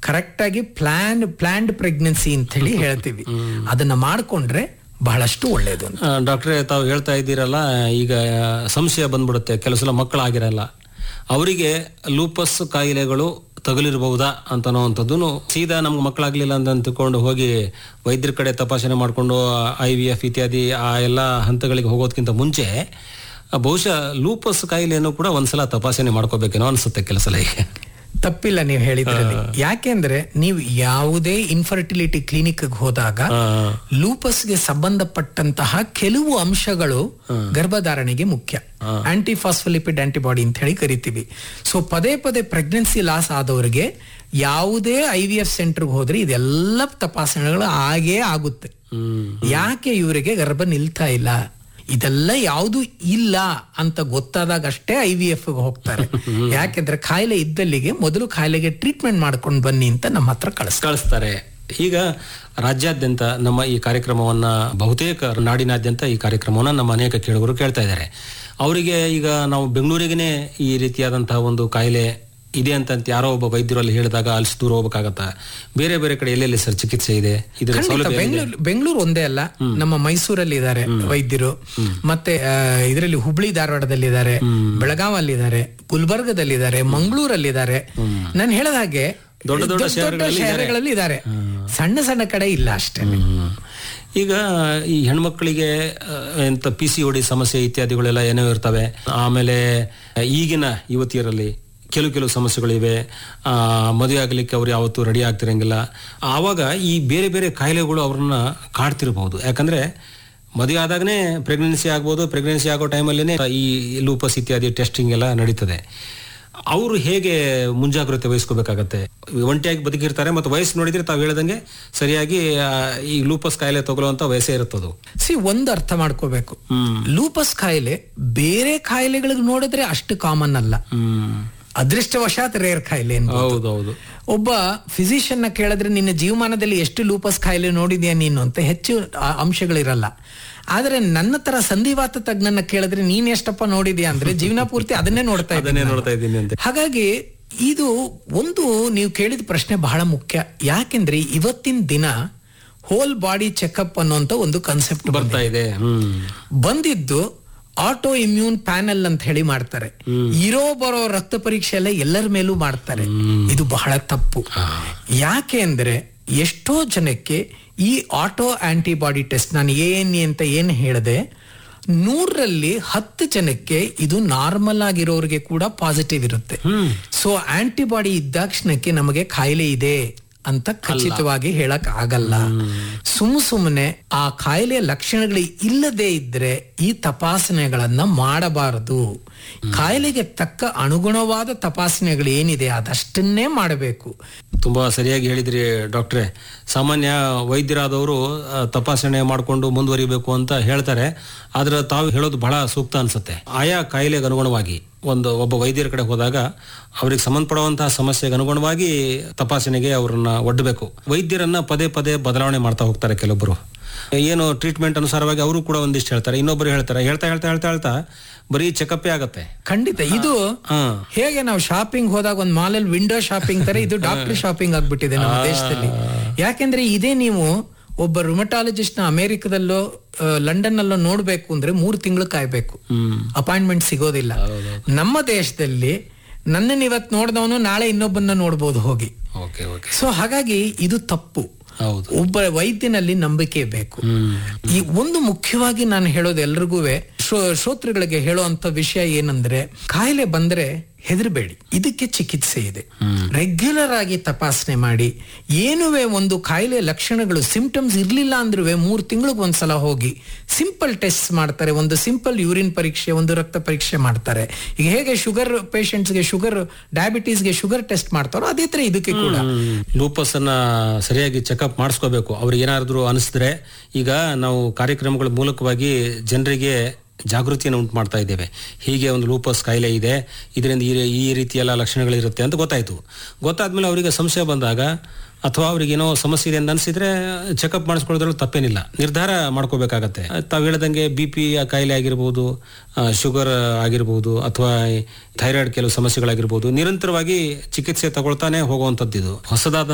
Correct ಆಗಿ plan planned pregnancy ಅಂತ ಹೇಳಿ ಹೇಳ್ತೀವಿ ಅದನ್ನ ಮಾಡ್ಕೊಂಡ್ರೆ ಬಹಳಷ್ಟು ಒಳ್ಳೇದು ಅಂತ ಆ, ಡಾಕ್ಟ್ರೇ ತಾವು ಹೇಳ್ತಾ ಇದ್ದೀರಲ್ಲ ಈಗ ಸಂಶಯ ಬಂದ್ಬಿಡುತ್ತೆ ಕೆಲವು ಸಲ ಮಕ್ಕಳಾಗಿರಲ್ಲ ಅವರಿಗೆ ಲೂಪಸ್ ಕಾಯಿಲೆಗಳು ತಗುಲಿರಬಹುದಾ ಅಂತನ್ನುವಂಥದ್ದು ಸೀದಾ ನಮ್ಗೆ ಮಕ್ಕಳಾಗ್ಲಿಲ್ಲ ಅಂತ ಅಂದ್ಕೊಂಡು ಹೋಗಿ ವೈದ್ಯರ ಕಡೆ ತಪಾಸಣೆ ಮಾಡಿಕೊಂಡು ಐ ವಿ ಎಫ್ ಇತ್ಯಾದಿ ಆ ಎಲ್ಲ ಹಂತಗಳಿಗೆ ಹೋಗೋದಕ್ಕಿಂತ ಮುಂಚೆ ಆ, ಬಹುಶಃ ಲೂಪಸ್ ಕಾಯಿಲೆಯನ್ನು ಕೂಡ ಒಂದ್ಸಲ ತಪಾಸಣೆ ಮಾಡ್ಕೋಬೇಕೇನೋ ಅನ್ಸುತ್ತೆ ಕೆಲಸ ಸಲ ಈಗ ತಪ್ಪಿಲ್ಲ ನೀವು ಹೇಳಿದ್ರಲ್ಲಿ ಯಾಕೆಂದ್ರೆ ನೀವು ಯಾವುದೇ ಇನ್ಫರ್ಟಿಲಿಟಿ ಕ್ಲಿನಿಕ್ ಹೋದಾಗ ಆ, ಲೂಪಸ್ಗೆ ಸಂಬಂಧಪಟ್ಟಂತಹ ಕೆಲವು ಅಂಶಗಳು ಗರ್ಭಧಾರಣೆಗೆ ಮುಖ್ಯ ಆಂಟಿ ಫಾಸ್ಫಲಿಪಿಡ್ ಆಂಟಿಬಾಡಿ ಅಂತ ಹೇಳಿ ಕರಿತೀವಿ ಸೊ ಪದೇ ಪದೇ ಪ್ರೆಗ್ನೆನ್ಸಿ ಲಾಸ್ ಆದವರಿಗೆ ಯಾವುದೇ ಐ ವಿ ಎಫ್ ಸೆಂಟರ್ಗೆ ಹೋದ್ರೆ ಇದೆಲ್ಲ ತಪಾಸಣೆಗಳು ಆಗೇ ಆಗುತ್ತೆ ಹ್ಮ್ ಯಾಕೆ ಇವರಿಗೆ ಗರ್ಭ ನಿಲ್ತಾ ಇಲ್ಲ ಇದೆಲ್ಲ ಯಾವುದು ಇಲ್ಲ ಅಂತ ಗೊತ್ತಾದಾಗ ಅಷ್ಟೇ ಐ ವಿ ಎಫ್ ಹೋಗ್ತಾರೆ ಯಾಕೆಂದ್ರೆ ಕಾಯಿಲೆ ಇದ್ದಲ್ಲಿಗೆ ಮೊದಲು ಕಾಯಿಲೆಗೆ ಟ್ರೀಟ್ಮೆಂಟ್ ಮಾಡ್ಕೊಂಡು ಬನ್ನಿ ಅಂತ ನಮ್ಮ ಹತ್ರ ಕಳಿಸ್ತಾರೆ ಕಳಿಸ್ತಾರೆ ಈಗ ರಾಜ್ಯಾದ್ಯಂತ ನಮ್ಮ ಈ ಕಾರ್ಯಕ್ರಮವನ್ನ ಬಹುತೇಕ ನಾಡಿನಾದ್ಯಂತ ಈ ಕಾರ್ಯಕ್ರಮವನ್ನ ನಮ್ಮ ಅನೇಕ ಕೇಳುಗರು ಕೇಳ್ತಾ ಇದ್ದಾರೆ ಅವರಿಗೆ ಈಗ ನಾವು ಬೆಂಗಳೂರಿಗೇನೆ ಈ ರೀತಿಯಾದಂತಹ ಒಂದು ಕಾಯಿಲೆ ಇದೆ ಅಂತ ಯಾರೋ ಒಬ್ಬ ವೈದ್ಯರು ಅಲ್ಲಿ ಹೇಳಿದಾಗ ಅಲ್ಲಿ ದೂರ ಹೋಗ್ಬೇಕಾಗತ್ತಾ ಬೇರೆ ಬೇರೆ ಕಡೆ ಎಲ್ಲೆಲ್ಲಿ ಸರ್ ಚಿಕಿತ್ಸೆ ಇದೆ ಇದರ ಖಂಡಿತ ಸೌಲಭ್ಯ ಎಲ್ಲಿದೆ? ಬೆಂಗಳೂರು ಬೆಂಗಳೂರು ಒಂದೇ ಅಲ್ಲ ನಮ್ಮ ಮೈಸೂರಲ್ಲಿ ಇದ್ದಾರೆ ವೈದ್ಯರು ಮತ್ತೆ ಇದರಲ್ಲಿ ಹುಬ್ಳಿ ಧಾರವಾಡದಲ್ಲಿ ಇದ್ದಾರೆ ಬೆಳಗಾವಲ್ಲಿ ಇದ್ದಾರೆ ಗುಲ್ಬರ್ಗದಲ್ಲಿದ್ದಾರೆ ಮಂಗಳೂರಲ್ಲಿದ್ದಾರೆ ನಾನು ಹೇಳಿದ ಹಾಗೆ ದೊಡ್ಡ ದೊಡ್ಡ ದೊಡ್ಡ ಶಹರಗಳಲ್ಲಿ ಇದ್ದಾರೆ. ಶಹರಗಳಲ್ಲಿ ಇದ್ದಾರೆ ಸಣ್ಣ ಸಣ್ಣ ಕಡೆ ಇಲ್ಲ ಅಷ್ಟೇ ಹ್ಮ್. ಈಗ ಈ ಹೆಣ್ಮಕ್ಳಿಗೆ ಆ, ಎಂತ ಪಿ ಸಿ ಡಿ ಸಮಸ್ಯೆ ಇತ್ಯಾದಿಗಳೆಲ್ಲ ಏನೋ ಇರ್ತವೆ ಆಮೇಲೆ ಈಗಿನ ಯುವತಿಯರಲ್ಲಿ ಕೆಲವು ಕೆಲವು ಸಮಸ್ಯೆಗಳಿವೆ ಆ, ಮದುವೆ ಆಗಲಿಕ್ಕೆ ಅವ್ರು ಯಾವತ್ತೂ ರೆಡಿ ಆಗ್ತಿರಂಗಿಲ್ಲ ಆವಾಗ ಈ ಬೇರೆ ಬೇರೆ ಕಾಯಿಲೆಗಳು ಅವ್ರನ್ನ ಕಾಡ್ತಿರ್ಬೋದು ಯಾಕಂದ್ರೆ ಮದುವೆ ಆದಾಗನೇ ಪ್ರೆಗ್ನೆನ್ಸಿ ಆಗ್ಬೋದು ಪ್ರೆಗ್ನೆನ್ಸಿ ಆಗೋ ಟೈಮಲ್ಲೇ ಈ ಲೂಪಸ್ ಇತ್ಯಾದಿ ಟೆಸ್ಟಿಂಗ್ ಎಲ್ಲ ನಡೀತದೆ ಅವರು ಹೇಗೆ ಮುಂಜಾಗ್ರತೆ ವಹಿಸ್ಕೋಬೇಕಾಗತ್ತೆ ಒಂಟಿಯಾಗಿ ಬದುಕಿರ್ತಾರೆ ಮತ್ತು ವಯಸ್ಸು ನೋಡಿದ್ರೆ ತಾವು ಹೇಳ್ದಂಗೆ ಸರಿಯಾಗಿ ಆ, ಈ ಲೂಪಸ್ ಕಾಯಿಲೆ ತಗೊಳ್ಳುವಂತ ವಯಸ್ಸೇ ಇರುತ್ತದು ಸಿ ಒಂದು ಅರ್ಥ ಮಾಡ್ಕೋಬೇಕು ಹ್ಮ್ ಲೂಪಸ್ ಕಾಯಿಲೆ ಬೇರೆ ಕಾಯಿಲೆಗಳಿಗೆ ನೋಡಿದ್ರೆ ಅಷ್ಟು ಕಾಮನ್ ಅಲ್ಲ ಹ್ಮ್ ಅದೃಷ್ಟವಶಾತ್ ರೇರ್ ಕಾಯಿಲೆ ಅನ್ಬೋದು. ಹೌದೌದು ಒಬ್ಬ ಫಿಸಿಷಿಯನ್ ನ ಕೇಳಿದ್ರೆ ನಿನ್ನ ಜೀವಮಾನದಲ್ಲಿ ಎಷ್ಟು ಲೂಪಸ್ ಕಾಯಿಲೆ ನೋಡಿದ್ಯಾ ನೀನು ಅಂತ ಹೆಚ್ಚು ಆ- ಅಂಶಗಳಿರಲ್ಲ ಆದ್ರೆ ನನ್ನ ತರ ಸಂಧಿವಾತ ತಜ್ಞನ ಕೇಳಿದ್ರೆ ನೀನ್ ಎಷ್ಟಪ್ಪ ನೋಡಿದ್ಯಾ ಅಂದ್ರೆ ಜೀವನ ಪೂರ್ತಿ ಅದನ್ನೇ ನೋಡ್ತಾ ಅದನ್ನೇ ಇದ್ದೀನಿ ನೋಡ್ತಾ ಇದ್ದೀನಿ ಅಂತ ಹಾಗಾಗಿ ಇದು ಒಂದು ನೀವು ಕೇಳಿದ ಪ್ರಶ್ನೆ ಬಹಳ ಮುಖ್ಯ ಯಾಕೆಂದ್ರೆ ಇವತ್ತಿನ ದಿನ ಹೋಲ್ ಬಾಡಿ ಚೆಕಪ್ ಅನ್ನುವಂತ ಒಂದು ಕಾನ್ಸೆಪ್ಟ್ ಬರ್ತಾ ಇದೆ ಹ್ಮ್ ಬಂದಿದ್ದು ಆಟೋ ಇಮ್ಯೂನ್ ಪ್ಯಾನೆಲ್ ಅಂತ ಹೇಳಿ ಮಾಡ್ತಾರೆ ಇರೋ ಬರೋ ರಕ್ತ ಪರೀಕ್ಷೆ ಎಲ್ಲ ಎಲ್ಲರ ಮೇಲೂ ಮಾಡ್ತಾರೆ ಇದು ಬಹಳ ತಪ್ಪು ಯಾಕೆ ಅಂದ್ರೆ ಎಷ್ಟೋ ಜನಕ್ಕೆ ಈ ಆಟೋ ಆಂಟಿಬಾಡಿ ಟೆಸ್ಟ್ ನಾನು ಏನ್ ಅಂತ ಏನ್ ಹೇಳಿದೆ ನೂರರಲ್ಲಿ ಹತ್ತು ಜನಕ್ಕೆ ಇದು ನಾರ್ಮಲ್ ಆಗಿರೋರಿಗೆ ಕೂಡ ಪಾಸಿಟಿವ್ ಇರುತ್ತೆ ಸೊ ಆಂಟಿಬಾಡಿ ಇದ್ದಾಕ್ಷಣಕ್ಕೆ ನಮಗೆ ಕಾಯಿಲೆ ಇದೆ ಅಂತ ಖಚಿತವಾಗಿ ಹೇಳಕ್ ಆಗಲ್ಲ ಸುಮ್ ಸುಮ್ಮನೆ ಆ ಕಾಯಿಲೆಯ ಲಕ್ಷಣಗಳು ಇಲ್ಲದೆ ಇದ್ರೆ ಈ ತಪಾಸಣೆಗಳನ್ನ ಮಾಡಬಾರದು ಕಾಯಿಲೆಗೆ ತಕ್ಕ ಅನುಗುಣವಾದ ತಪಾಸಣೆಗಳು ಏನಿದೆ ಅದಷ್ಟನ್ನೇ ಮಾಡಬೇಕು ತುಂಬಾ ಸರಿಯಾಗಿ ಹೇಳಿದ್ರಿ ಡಾಕ್ಟ್ರೆ ಸಾಮಾನ್ಯ ವೈದ್ಯರಾದವರು ಆ, ತಪಾಸಣೆ ಮಾಡಿಕೊಂಡು ಮುಂದುವರಿಬೇಕು ಅಂತ ಹೇಳ್ತಾರೆ ಆದ್ರೆ ತಾವು ಹೇಳೋದು ಬಹಳ ಸೂಕ್ತ ಅನ್ಸುತ್ತೆ ಆಯಾ ಕಾಯಿಲೆಗೆ ಅನುಗುಣವಾಗಿ ಒಂದು ಒಬ್ಬ ವೈದ್ಯರ ಕಡೆ ಹೋದಾಗ ಅವ್ರಿಗೆ ಸಂಬಂಧಪಡುವಂತಹ ಸಮಸ್ಯೆಗೆ ಅನುಗುಣವಾಗಿ ತಪಾಸಣೆಗೆ ಅವರನ್ನ ಒಡ್ಡಬೇಕು ವೈದ್ಯರನ್ನ ಪದೇ ಪದೇ ಬದಲಾವಣೆ ಮಾಡ್ತಾ ಹೋಗ್ತಾರೆ ಕೆಲವೊಬ್ಬರು ಏನು ಟ್ರೀಟ್ಮೆಂಟ್ ಅನುಸಾರವಾಗಿ ಅವರು ಕೂಡ ಒಂದಿಷ್ಟು ಹೇಳ್ತಾರೆ ಇನ್ನೊಬ್ಬರು ಹೇಳ್ತಾರೆ ಹೇಳ್ತಾ ಹೇಳ್ತಾ ಹೇಳ್ತಾ ಹೇಳ್ತಾ ಬರೀ ಚೆಕಪ್ಪೇ ಆಗತ್ತೆ ಖಂಡಿತ ಇದು ಹಾ ಹೇಗೆ ನಾವು ಶಾಪಿಂಗ್ ಹೋದಾಗ ಒಂದು ಮಾಲಲ್ಲಿ ವಿಂಡೋ ಶಾಪಿಂಗ್ ತರ ಇದು ಡಾಕ್ಟರ್ ಶಾಪಿಂಗ್ ಆಗ್ಬಿಟ್ಟಿದೆ ನಮ್ಮ ದೇಶದಲ್ಲಿ ಯಾಕೆಂದ್ರೆ ಇದೇ ನೀವು ಒಬ್ಬ ರುಮಟಾಲಜಿಸ್ಟ್ ನ ಅಮೆರಿಕದಲ್ಲೋ ಲಂಡನ್ ಅಲ್ಲೋ ನೋಡ್ಬೇಕು ಅಂದ್ರೆ ಮೂರು ತಿಂಗಳು ಕಾಯ್ಬೇಕು ಹ್ಮ್ ಅಪಾಯಿಂಟ್ಮೆಂಟ್ ಸಿಗೋದಿಲ್ಲ ನಮ್ಮ ದೇಶದಲ್ಲಿ ನನ್ನನ್ನು ಇವತ್ತು ನೋಡಿದವನು ನಾಳೆ ಇನ್ನೊಬ್ಬನ್ನ ನೋಡ್ಬೋದು ಹೋಗಿ ಓಕೆ ಓಕೆ ಸೊ ಹಾಗಾಗಿ ಇದು ತಪ್ಪು ಹೌದು ಒಬ್ಬ ವೈದ್ಯನಲ್ಲಿ ನಂಬಿಕೆ ಬೇಕು ಹ್ಮ್ ಈ ಒಂದು ಮುಖ್ಯವಾಗಿ ನಾನು ಹೇಳೋದು ಎಲ್ರಿಗೂ ಶ್ರೋತೃಗಳಿಗೆ ಹೇಳುವಂತ ವಿಷಯ ಏನಂದ್ರೆ ಕಾಯಿಲೆ ಬಂದ್ರೆ ಹೆದರಬೇಡಿ ಇದಕ್ಕೆ ಚಿಕಿತ್ಸೆ ಇದೆ ರೆಗ್ಯುಲರ್ ಆಗಿ ತಪಾಸಣೆ ಮಾಡಿ ಏನುವೆ ಒಂದು ಕಾಯಿಲೆ ಲಕ್ಷಣಗಳು ಸಿಂಪ್ಟಮ್ಸ್ ಇರ್ಲಿಲ್ಲ ಅಂದ್ರೂ ಮೂರು ತಿಂಗಳಿಗೆ ಒಂದ್ಸಲ ಹೋಗಿ ಸಿಂಪಲ್ ಟೆಸ್ಟ್ ಮಾಡ್ತಾರೆ ಒಂದು ಸಿಂಪಲ್ ಯೂರಿನ್ ಪರೀಕ್ಷೆ ಒಂದು ರಕ್ತ ಪರೀಕ್ಷೆ ಮಾಡ್ತಾರೆ ಈಗ ಹೇಗೆ ಶುಗರ್ ಗೆ ಶುಗರ್ ಡಯಾಬಿಟೀಸ್ಗೆ ಶುಗರ್ ಟೆಸ್ಟ್ ಮಾಡ್ತಾರೋ ಅದೇ ತರ ಇದಕ್ಕೆ ಕೂಡ ಲೂಪಸ್ ಅನ್ನ ಸರಿಯಾಗಿ ಚೆಕಪ್ ಮಾಡಿಸ್ಕೋಬೇಕು ಅವ್ರಿಗೆ ಏನಾದ್ರು ಅನಿಸಿದ್ರೆ ಈಗ ನಾವು ಕಾರ್ಯಕ್ರಮಗಳ ಮೂಲಕವಾಗಿ ಜನರಿಗೆ ಜಾಗೃತಿಯನ್ನು ಉಂಟು ಮಾಡ್ತಾ ಇದ್ದೇವೆ ಹೀಗೆ ಒಂದು ಲೂಪಸ್ ಕಾಯಿಲೆ ಇದೆ ಇದರಿಂದ ಈ ಈ ರೀತಿಯೆಲ್ಲ ಲಕ್ಷಣಗಳಿರುತ್ತೆ ಅಂತ ಗೊತ್ತಾಯ್ತು ಗೊತ್ತಾದ್ಮೇಲೆ ಅವರಿಗೆ ಸಂಶಯ ಬಂದಾಗ ಅಥವಾ ಅವ್ರಿಗೆ ಏನೋ ಸಮಸ್ಯೆ ಇದೆ ಅಂತ ಅನಿಸಿದ್ರೆ ಚೆಕಪ್ ಮಾಡಿಸ್ಕೊಳ್ಳೋದ್ರಲ್ಲಿ ತಪ್ಪೇನಿಲ್ಲ ನಿರ್ಧಾರ ಮಾಡ್ಕೋಬೇಕಾಗತ್ತೆ ತಾವು ಹೇಳ್ದಂಗೆ ಬಿ ಪಿ ಕಾಯಿಲೆ ಆಗಿರ್ಬೋದು ಶುಗರ್ ಆಗಿರ್ಬೋದು ಅಥವಾ ಥೈರಾಯ್ಡ್ ಕೆಲವು ಸಮಸ್ಯೆಗಳಾಗಿರ್ಬೋದು ನಿರಂತರವಾಗಿ ಚಿಕಿತ್ಸೆ ತಗೊಳ್ತಾನೆ ಹೋಗುವಂಥದ್ದು ಇದು ಹೊಸದಾದ